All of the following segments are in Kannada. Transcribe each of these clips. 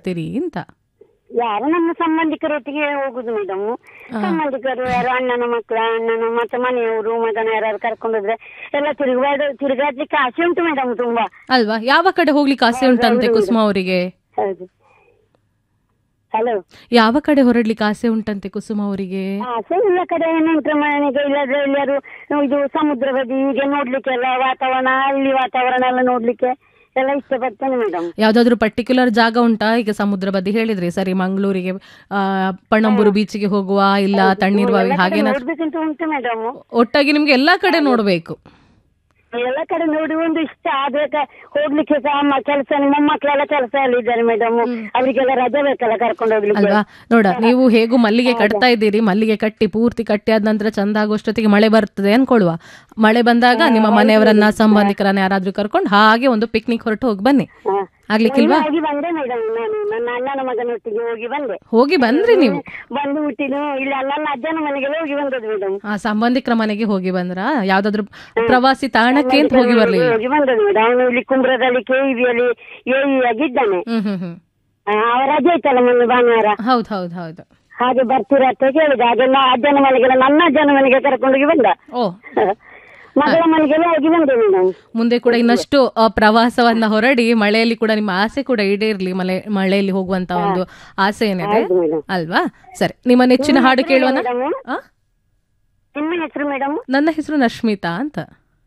ಬರ್ತೀರಿ ಅಂತ ಯಾರು ನಮ್ಮ ಸಂಬಂಧಿಕರೊಟ್ಟಿಗೆ ಹೋಗುದು ಮೇಡಮ್ ಸಂಬಂಧಿಕರು ಯಾರು ಅಣ್ಣನ ಮಕ್ಕಳ ಅಣ್ಣನ ಮತ್ತೆ ಮನೆಯವರು ಮಗನ ಯಾರು ಕರ್ಕೊಂಡು ಹೋದ್ರೆ ಎಲ್ಲ ತಿರುಗಾಡ ತಿರುಗಾಡ್ಲಿಕ್ಕೆ ಆಸೆ ಉಂಟು ಮೇಡಮ್ ತುಂಬಾ ಅಲ್ವಾ ಯಾವ ಕಡೆ ಹೋಗ್ಲಿಕ್ಕೆ ಆಸೆ ಉಂಟಂತೆ ಕುಸುಮ ಅವರಿಗೆ ಹೌದು ಹಲೋ ಯಾವ ಕಡೆ ಹೊರಡ್ಲಿಕ್ಕೆ ಆಸೆ ಉಂಟಂತೆ ಕುಸುಮ ಅವರಿಗೆ ಆಸೆ ಎಲ್ಲ ಕಡೆ ನೆಂಟ್ರ ಮನೆಗೆ ಇಲ್ಲದ್ರೆ ಎಲ್ಲರೂ ಇದು ಸಮುದ್ರ ಬದಿ ಹೀಗೆ ನೋಡ್ಲಿಕ್ಕೆಲ್ಲ ವಾತಾವರಣ ಅಲ್ಲಿ ವಾತಾವರಣ ಎಲ್ಲ ನೋಡ್ಲಿಕ್ಕೆ ಎಲ್ಲ ಇಷ್ಟಪಡ್ತೇನೆ ಮೇಡಮ್ ಯಾವ್ದಾದ್ರು ಪರ್ಟಿಕ್ಯುಲರ್ ಜಾಗ ಉಂಟಾ ಈಗ ಸಮುದ್ರ ಬದಿ ಹೇಳಿದ್ರಿ ಸರಿ ಮಂಗಳೂರಿಗೆ ಆ, ಪಣಂಬೂರು ಬೀಚಿಗೆ ಹೋಗುವ ಇಲ್ಲ ತಣ್ಣೀರ್ ಬಾವಿ ಹಾಗೇನಾದ್ರು ನೋಡ್ಬೇಕಂತ ಉಂಟು ಮೇಡಮ್ ಒಟ್ಟಾಗಿ ನಿಮ್ಗೆ ಎಲ್ಲಾ ಕಡೆ ನೋಡ್ಬೇಕು ಎಲ್ಲ ಕಡೆ ನೋಡಿ ಒಂದು ಇಷ್ಟ ಆದ್ರೆ ಹೋಗ್ಲಿಕ್ಕೆ ಸಹ ಅಮ್ಮ ಕೆಲಸ ನಿಮ್ಮ ಮಕ್ಕಳೆಲ್ಲ ಕೆಲಸ ಅಲ್ಲಿ ಇದ್ದಾರೆ ಮೇಡಮ್ ಅವರಿಗೆಲ್ಲ ರಜೆ ಬೇಕಲ್ಲ ಕರ್ಕೊಂಡು ಹೋಗ್ಲಿಕ್ಕೆ ಅಲ್ವಾ ನೋಡ ನೀವು ಹೇಗೂ ಮಲ್ಲಿಗೆ ಕಟ್ತಾ ಇದ್ದೀರಿ ಮಲ್ಲಿಗೆ ಕಟ್ಟಿ ಪೂರ್ತಿ ಕಟ್ಟಿ ಆದ ನಂತರ ಚಂದ ಆಗೋಷ್ಟೊತ್ತಿಗೆ ಮಳೆ ಬರ್ತದೆ ಅನ್ಕೊಳುವ ಮಳೆ ಬಂದಾಗ ನಿಮ್ಮ ಮನೆಯವರನ್ನ ಸಂಬಂಧಿಕರನ್ನ ಯಾರಾದ್ರೂ ಕರ್ಕೊಂಡು ಹಾಗೆ ಒಂದು ಪಿಕ್ನಿಕ್ ಹೊರಟು ಹೋಗಿ ಬನ್ನಿ ಹಾ. ಆಗ್ಲಿಕ್ಕಿಲ್ವಾ ಹೋಗಿ ಬಂದೆ ಮೇಡಮ್ ನಾನು ನನ್ನ ಅಣ್ಣನ ಮಗನೊಟ್ಟಿಗೆ ಹೋಗಿ ಬಂದೆ ಹೋಗಿ ಬಂದ್ರಿ ನೀವು ಬಂದು ಹುಟ್ಟಿನು ಇಲ್ಲ ನನ್ನ ಅಜ್ಜನ ಮನೆಗೆಲ್ಲ ಹೋಗಿ ಬಂದದ್ದು ಮೇಡಮ್ ಆ ಸಂಬಂಧಿಕರ ಮನೆಗೆ ಹೋಗಿ ಬಂದ್ರ ಯಾವ್ದಾದ್ರು ಪ್ರವಾಸಿ ತಾಣಕ್ಕೆ ಅಂತ ಹೋಗಿ ಬರ್ಲಿಲ್ಲ ಹೋಗಿ ಬಂದದ್ದು ಮೇಡಮ್ ಅವನು ಇಲ್ಲಿ ಕುಂಬ್ರದಲ್ಲಿ ಕೆ ಇವಿಯಲ್ಲಿ ಎ ಆಗಿದ್ದಾನೆ ಹ್ಮ್ ಹ್ಮ್ ಹ್ಮ್ ಆ, ಅವ ರಜೆ ಇತ್ತಲ್ಲ ಮೊನ್ನೆ ಭಾನುವಾರ ಹೌದ್ ಹೌದ್ ಹೌದು ಹಾಗೆ ಬರ್ತೀರಾ ಅಂತ ಕೇಳಿದ ಅದನ್ನ ಅಜ್ಜನ ಮನೆಗೆಲ್ಲ ನನ್ನ ಅಜ್ಜನ ಮನೆಗೆ ಕರ್ಕೊಂಡೋಗಿ ಬಂದ ಓ ಮಗಳ ಮನೆಗೆಲ್ಲ ಹೋಗಿ ಬಂದೆ ಮೇಡಮ್ ಮುಂದೆ ಕೂಡ ಇನ್ನಷ್ಟು ಆ, ಪ್ರವಾಸವನ್ನ ಹೊರಡಿ ಮಳೆಯಲ್ಲಿ ಕೂಡ ನಿಮ್ಮ ಆಸೆ ಕೂಡ ಈಡೇರ್ಲಿ ಮಳೆ ಮಳೆಯಲ್ಲಿ ಹೋಗುವಂತ ಒಂದು ಆಸೆ ಏನಿದೆ ಹೌದು ಮೇಡಮ್ ಅಲ್ವಾ ಸರಿ ನಿಮ್ಮ ನೆಚ್ಚಿನ ಹಾಡು ಕೇಳುವನ ಮೇಡಮ್ ಆ? ನಿಮ್ಮ ಹೆಸರು ಮೇಡಮ್ ನನ್ನ ಹೆಸರು ನಶ್ಮಿತಾ ಅಂತ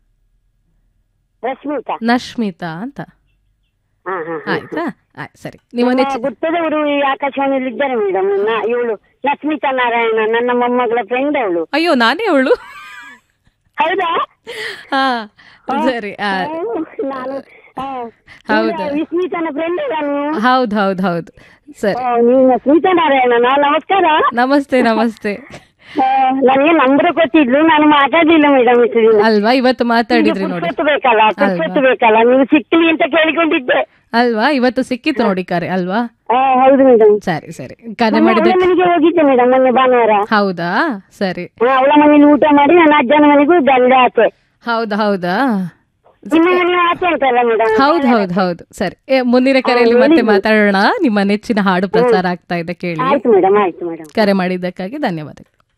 ರಶ್ಮಿತಾ ನಶ್ಮಿತಾ ಅಂತ ಹಾ ಹಾ ಹಾ. ಆಯ್ತಾ ಆಯ್ತು ಸರಿ ನಿಮ್ಮ ನಮ್ಮ ನೆಚ್ಚ ಗುರ್ತದವರು ಈ ಆಕಾಶವಾಣಿಯಲ್ಲಿ ಇದ್ದಾರೆ ಮೇಡಮ್ ಇವಳು ಲಕ್ಷ್ಮಿತಾ ನಾರಾಯಣ ನನ್ನ ಮೊಮ್ಮಗಳ ಫ್ರೆಂಡ್ ಅವಳು ಅಯ್ಯೋ ನಾನೇ ಅವಳು ಹೌದಾ ಹಾ ಸರಿ ಆ, ಹ್ಮ್, ನಾನು ಆ, ಹೌದಾ? ನೀವು ವಿಸ್ಮಿತನ ಫ್ರೆಂಡ್ ನಾನು ಹೌದ್ ಹೌದ್ ಹೌದು ಸರಿ ಆ, ನೀವು ಸ್ಮಿತಾ ನಾರಾಯಣ ನಮಸ್ಕಾರ ನಮಸ್ತೆ ನಮಸ್ತೆ ಆ, ನನಗೆ ನಂಬರ್ ಕೊಟ್ಟಿದ್ಲು ನಾನು ಮಾತಾಡ್ಲಿಲ್ಲ ಮೇಡಮ್ ಇಷ್ಟು ದಿನ ಅಲ್ವಾ ಇವತ್ತು ಮಾತಾಡಿದ್ರಿ ನೋಡಿ ಪುರ್ಸೊತ್ತು ಬೇಕಲ್ಲ ಪುರ್ಸೊತ್ತು ಬೇಕಲ್ಲ ನೀವು ಸಿಕ್ಲಿ ಅಂತ ಕೇಳಿಕೊಂಡಿದ್ದೆ ಅಲ್ವಾ ಇವತ್ತು ಸಿಕ್ಕಿತ್ತು ನೋಡಿ ಕರೆ ಅಲ್ವಾ ಆ, ಹೌದು ಮೇಡಮ್ ಸರಿ ಸರಿ ಕರೆ ಮಾಡಿದ ಅವಳ ಮನೆಗೆ ಹೋಗಿದ್ದೆ ಮೇಡಮ್ ಮೊನ್ನೆ ಭಾನುವಾರ ಹೌದಾ ಸರಿ ಆ, ಅವಳ ಮನೇಲಿ ಊಟ ಮಾಡಿ ನನ್ನ ಅಜ್ಜನ ಮನೆಗೂ ಗಂಡ ಆಚೆ ಹೌದಾ ಹೌದಾ ನಿಮ್ಮ ಮನೆ ಆಚೆ ಅಂತಲ್ಲ ಮೇಡಮ್ ಹೌದ್ ಹೌದ್ ಹೌದು ಸರಿ ಏ, ಮುಂದಿನ ಕರೆಯಲ್ಲಿ ಮತ್ತೆ ಮಾತಾಡೋಣ ನಿಮ್ಮ ನೆಚ್ಚಿನ ಹಾಡು ಪ್ರಸಾರ ಆಗ್ತಾ ಇದೆ ಕೇಳಿ ಆಯ್ತು ಮೇಡಮ್ ಆಯ್ತು ಮೇಡಮ್ ಕರೆ ಮಾಡಿದ್ದಕ್ಕಾಗಿ ಧನ್ಯವಾದಗಳು